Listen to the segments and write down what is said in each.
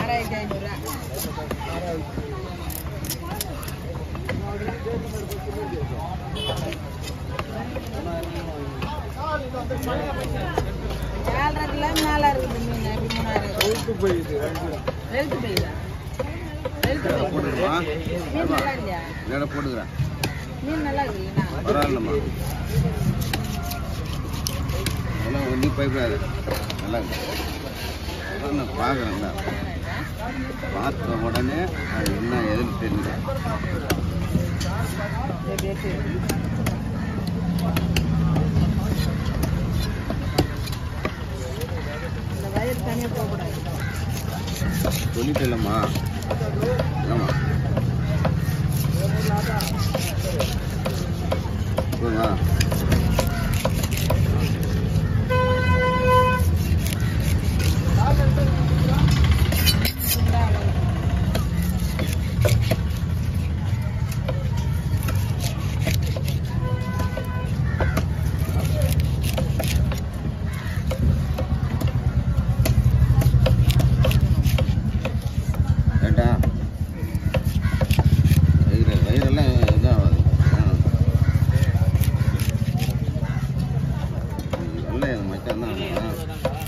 ஆறாயிரத்தி ஐநூறுரூவா ஏழரை கிலோ மேலே இருக்குது மீன் எப்படி மூணாயிரம் கொழுத்து போயிடுது ரெண்டு வெளுத்து போயிடுதா வெளுத்து போயிடுதா போட்டுக்கிறோமா மீன் நல்லா இல்லையா நேரம் போட்டுக்கிறேன் மீன் நல்லா இருக்குல்லண்ணா பரவாயில்லம்மா அதெல்லாம் ஒன்றும் பயப்படாது நல்லா இருக்கு அதான் நான் பார்க்குறேன்ல பார்த்த உடனே அது என்ன எதுன்னு தெரியல எப்படி எடுத்து இந்த வயிறு தனியாக போகக்கூடாது சொல்லிட்டு இல்லைம்மா ஆமா போதுமா ஏண்டா வயிறு வயிறெல்லாம் இதாகாது நல்ல என் மச்சான் தான் அவன்.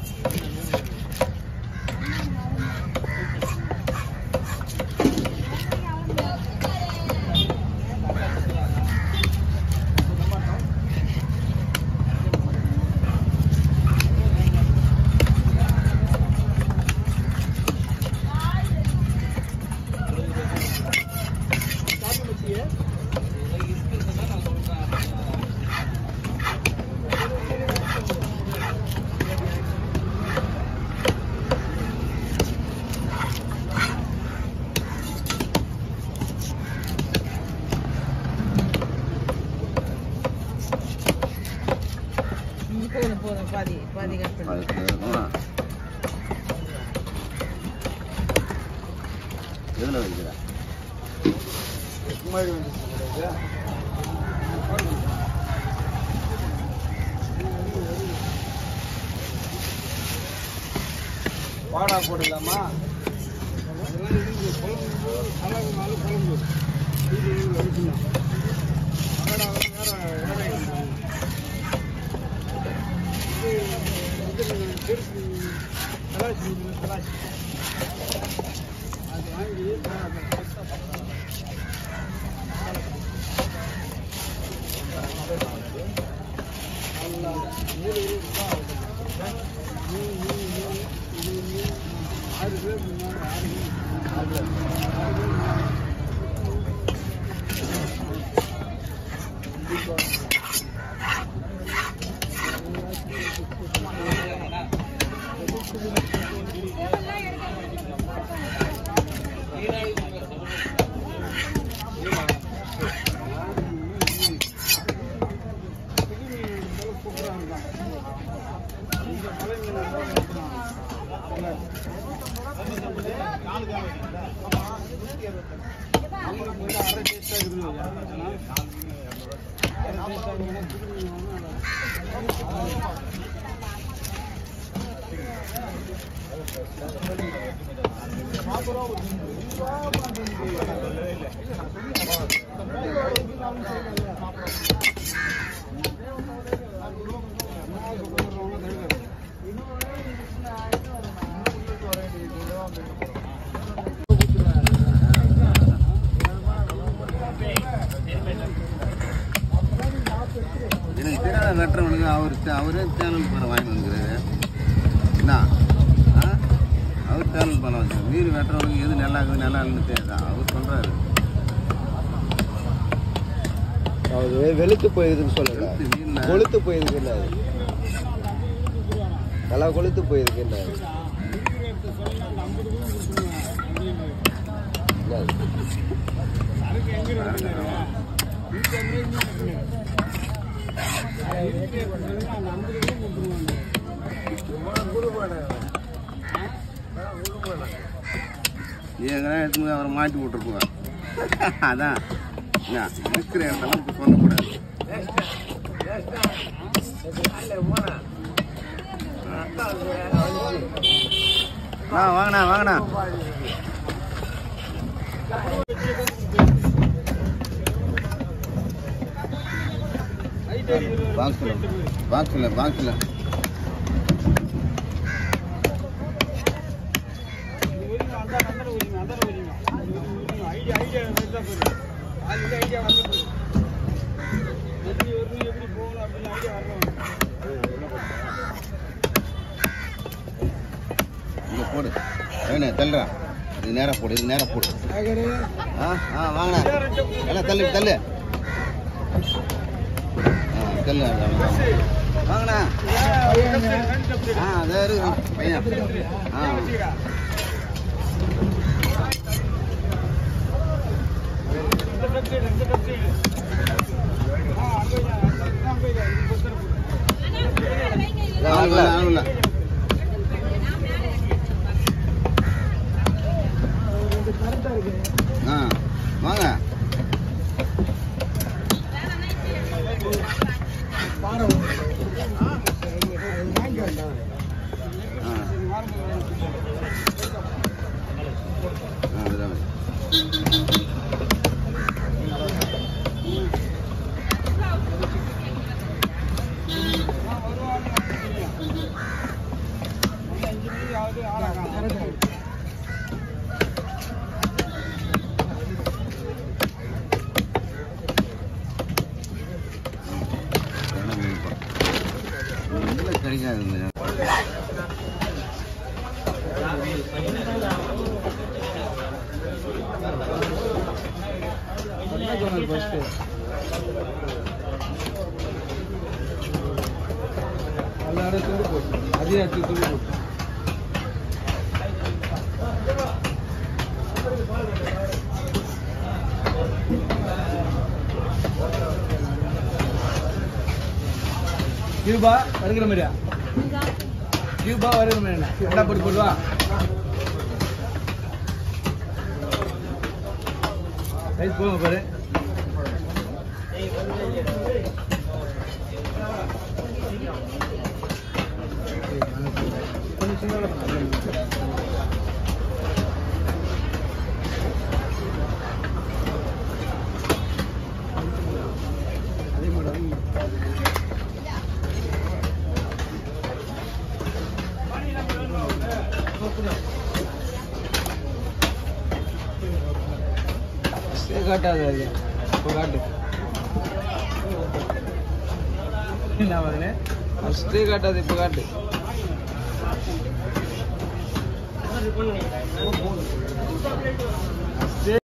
இஞ்சி போதும் போதும் பாதி பாதி கட் பண்ணி அதுக்கு ஆமா. எதுல வைக்கிற மாதிரி வந்துச்சு வாடா போடலாமா அதெல்லாம் இருந்து குழம்பு அழகு நாலு குழம்பு இது வைக்கணும் வாடா வேற வேற இது இது திருப்பி கலாச்சி கலாச்சி அது வாங்கி ஆறு பேர் ஆறு எனக்கு தெரியாத வெட்டுறவனுக்கு அவர் அவரே சேனல் பணம் வாங்கி வந்துக்கிறாரு என்ன ஆ? அவர் சேனல் பணம் வச்சு மீன் வெட்டுறவனுக்கு எது நல்லா இருக்குது நல்லா இல்லைன்னு தெரியாதா அவர் சொல்றாரு அது வெளுத்து போயிருக்குன்னு சொல்லல வெளுத்து மீன்ல கொளுத்து போயிருக்கு என்ன அது? நல்லா கொளுத்து போயிருக்கு என்ன அது? என்ன அது? நீ எங்கன்னா எடுத்து போய் அவரை மாட்டி விட்டுருப்போம் அதான் என்ன, இருக்கிற இடத்தெல்லாம் இப்ப சொல்லக்கூடாது ஆ வாங்கண்ணா வாங்கண்ணா பாக்ஸில் பாக்ஸில் பாக்ஸில் ஐடியா ஐடியா எடுத்தா போதும் அது ஐடியா வரல போதும் எப்படி வரணும் எப்படி போகணும் அப்படின்னு ஐடியா வரணும் இங்கே போடு வேணே தள்ளுறா இது நேராக போடு இது நேராக போடு ஆ ஆ வாங்கண்ணா எல்லாம் தள்ளு தள்ளு ஆ தள்ளு வாங்கண்ணா ஆ அதே இருக்கு பையன் ஆ நாலு இல்லை நாலு இல்லை ஆ வாங்க ஆ ஆ அதுதான் இதில் கிடைக்காது எல்லாரும் துண்டு போட்டு அதே எடுத்து துண்டு போட்டு கியூபா வருகிற மாதிரியா கியூபா வருகிற மாதிரி என்ன என்ன போட்டு போடுவா ரைட் போங்க பாரு கொஞ்சம் சின்னதாக அதே மாதிரி ஸ்டே காட்டாது அது இப்போ காட்டு என்ன மகனே ஸ்டே காட்டாது இப்போ காட்டு